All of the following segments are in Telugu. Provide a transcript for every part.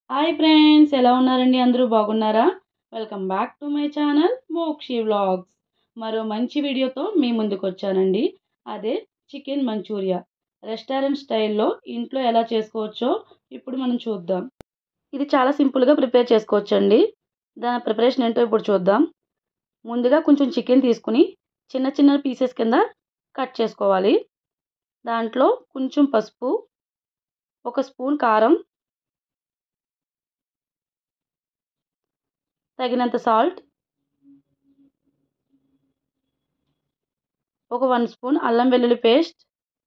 హాయ్ ఫ్రెండ్స్ ఎలా ఉన్నారండి అందరూ బాగున్నారా welcome back to my channel Mokshi vlogs మరో మంచి వీడియోతో మీ ముందుకు వచ్చానండి అదే చికెన్ మంచూరియా రెస్టారెంట్ స్టైల్లో ఇంట్లో ఎలా చేసుకోవచ్చో ఇప్పుడు మనం చూద్దాం ఇది చాలా సింపుల్గా ప్రిపేర్ చేసుకోవచ్చండి దాని ప్రిపరేషన్ ఏంటో ఇప్పుడు చూద్దాం ముందుగా కొంచెం చికెన్ తీసుకుని చిన్న చిన్న పీసెస్ కింద కట్ చేసుకోవాలి దాంట్లో కొంచెం పసుపు ఒక స్పూన్ కారం తగినంత సాల్ట్ ఒక వన్ స్పూన్ అల్లం వెల్లుల్లి పేస్ట్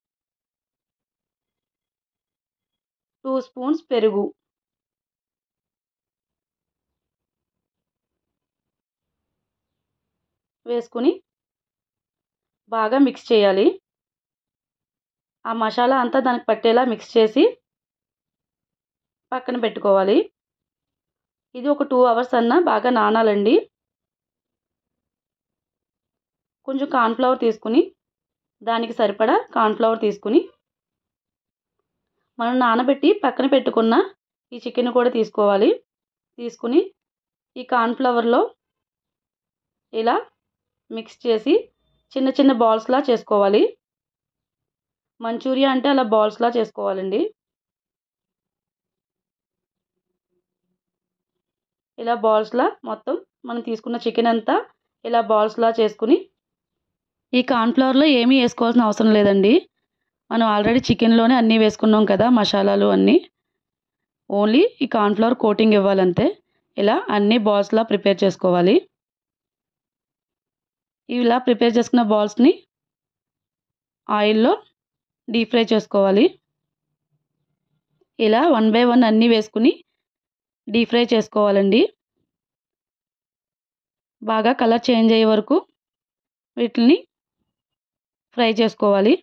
టూ స్పూన్స్ పెరుగు వేసుకుని బాగా మిక్స్ చేయాలి ఆ మసాలా అంతా దానికి పట్టేలా మిక్స్ చేసి పక్కన పెట్టుకోవాలి ఇది ఒక టూ అవర్స్ అన్నా బాగా నానాలండి కొంచెం కార్న్ఫ్లవర్ తీసుకుని దానికి సరిపడా కార్న్ఫ్లవర్ తీసుకుని మనం నానబెట్టి పక్కన పెట్టుకున్న ఈ చికెన్ కూడా తీసుకోవాలి తీసుకుని ఈ కార్న్ఫ్లవర్లో ఇలా మిక్స్ చేసి చిన్న చిన్న బాల్స్లా చేసుకోవాలి మంచూరియా అంటే అలా బాల్స్లా చేసుకోవాలండి ఇలా బాల్స్లా మొత్తం మనం తీసుకున్న చికెన్ అంతా ఇలా బాల్స్లా చేసుకుని ఈ కార్న్ఫ్లవర్లో ఏమీ వేసుకోవాల్సిన అవసరం లేదండి మనం ఆల్రెడీ చికెన్లోనే అన్నీ వేసుకున్నాం కదా మసాలాలు అన్నీ ఓన్లీ ఈ కార్న్ఫ్లవర్ కోటింగ్ ఇవ్వాలంతే ఇలా అన్ని బాల్స్లా ప్రిపేర్ చేసుకోవాలి ఇలా ప్రిపేర్ చేసుకున్న బాల్స్ని ఆయిల్లో డీప్ ఫ్రై చేసుకోవాలి ఇలా వన్ బై వన్ అన్నీ వేసుకుని డీప్ ఫ్రై చేసుకోవాలండి బాగా కలర్ చేంజ్ అయ్యే వరకు వీటిని ఫ్రై చేసుకోవాలి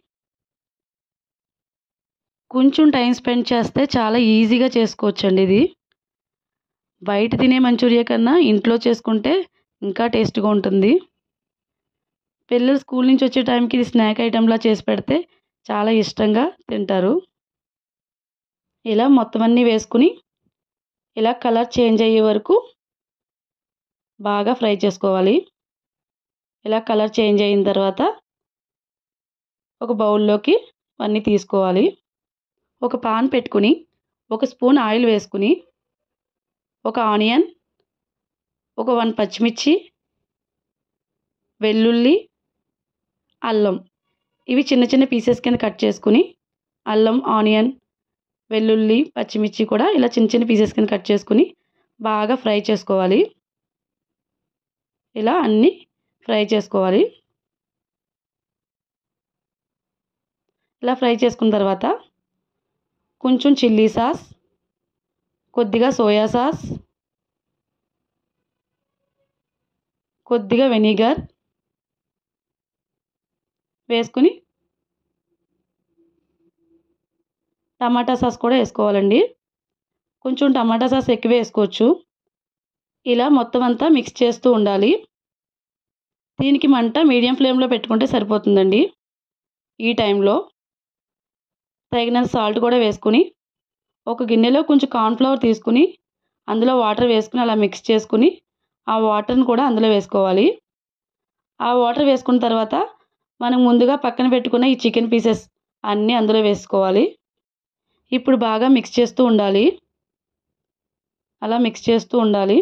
కొంచెం టైం స్పెండ్ చేస్తే చాలా ఈజీగా చేసుకోవచ్చండి ఇది బయట తినే మంచూరియా కన్నా ఇంట్లో చేసుకుంటే ఇంకా టేస్ట్గా ఉంటుంది పిల్లలు స్కూల్ నుంచి వచ్చే టైంకి ఇది స్నాక్ ఐటెంలా చేసి పెడితే చాలా ఇష్టంగా తింటారు ఇలా మొత్తం అన్నీ వేసుకుని ఇలా కలర్ చేంజ్ అయ్యే వరకు బాగా ఫ్రై చేసుకోవాలి ఇలా కలర్ చేంజ్ అయిన తర్వాత ఒక బౌల్లోకి అన్నీ తీసుకోవాలి ఒక పాన్ పెట్టుకుని ఒక స్పూన్ ఆయిల్ వేసుకుని ఒక ఆనియన్ ఒక వన్ పచ్చిమిర్చి వెల్లుల్లి అల్లం ఇవి చిన్న చిన్న పీసెస్ కింద కట్ చేసుకుని అల్లం ఆనియన్ వెల్లుల్లి పచ్చిమిర్చి కూడా ఇలా చిన్న చిన్న పీసెస్ కింద కట్ చేసుకుని బాగా ఫ్రై చేసుకోవాలి ఇలా అన్నీ ఫ్రై చేసుకోవాలి ఇలా ఫ్రై చేసుకున్న తర్వాత కొంచెం చిల్లీ సాస్ కొద్దిగా సోయా సాస్ కొద్దిగా వెనిగర్ వేసుకుని టమాటా సాస్ కూడా వేసుకోవాలండి కొంచెం టమాటా సాస్ ఎక్కువ వేసుకోవచ్చు ఇలా మొత్తం అంతా మిక్స్ చేస్తూ ఉండాలి దీనికి మంట మీడియం ఫ్లేమ్లో పెట్టుకుంటే సరిపోతుందండి ఈ టైంలో తగినంత సాల్ట్ కూడా వేసుకుని ఒక గిన్నెలో కొంచెం కార్న్ఫ్లవర్ తీసుకుని అందులో వాటర్ వేసుకుని అలా మిక్స్ చేసుకుని ఆ వాటర్ని కూడా అందులో వేసుకోవాలి ఆ వాటర్ వేసుకున్న తర్వాత మనం ముందుగా పక్కన పెట్టుకున్న ఈ చికెన్ పీసెస్ అన్నీ అందులో వేసుకోవాలి ఇప్పుడు బాగా మిక్స్ చేస్తూ ఉండాలి అలా మిక్స్ చేస్తూ ఉండాలి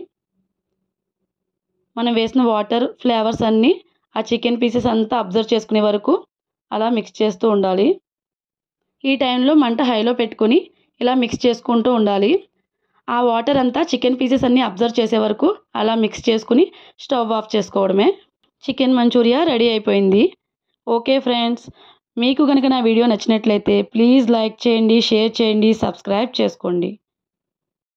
మనం వేసిన వాటర్ ఫ్లేవర్స్ అన్నీ ఆ చికెన్ పీసెస్ అంతా అబ్జర్వ్ చేసుకునే వరకు అలా మిక్స్ చేస్తూ ఉండాలి ఈ టైంలో మంట హైలో పెట్టుకుని ఇలా మిక్స్ చేసుకుంటూ ఉండాలి ఆ వాటర్ అంతా చికెన్ పీసెస్ అన్నీ అబ్జర్వ్ చేసే వరకు అలా మిక్స్ చేసుకుని స్టవ్ ఆఫ్ చేసుకోవడమే చికెన్ మంచూరియా రెడీ అయిపోయింది ఓకే ఫ్రెండ్స్ మీకు కనుక నా వీడియో నచ్చినట్లయితే ప్లీజ్ లైక్ చేయండి షేర్ చేయండి సబ్స్క్రైబ్ చేసుకోండి